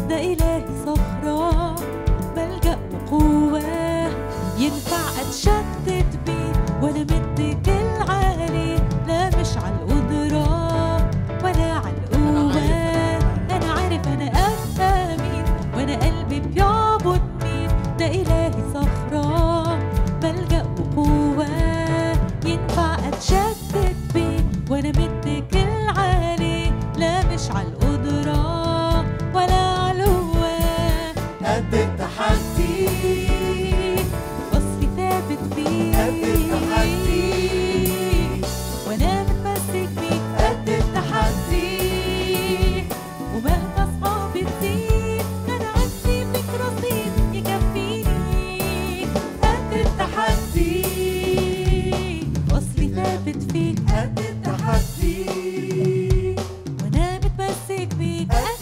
ده إلهي صخرة ملجأ وقوة ينفع أتشتت بيه وأنا متكل عليه لا مش على القدرة ولا على القوة أنا عارف أنا أبقى مين وأنا قلبي بيعبد مين ده إلهي صخرة ملجأ وقوة ينفع أتشتت بيه وأنا متكل عليه لا مش على القدرة ولا على القوة قد التحدي وصفي ثابت فيه قد التحدي وانا متمسك بيك قد التحدي ومهما صعوبة تزيد انا عندي فيك رصيد يكفيني قد التحدي وصفي ثابت فيك قد التحدي وانا متمسك بيك قد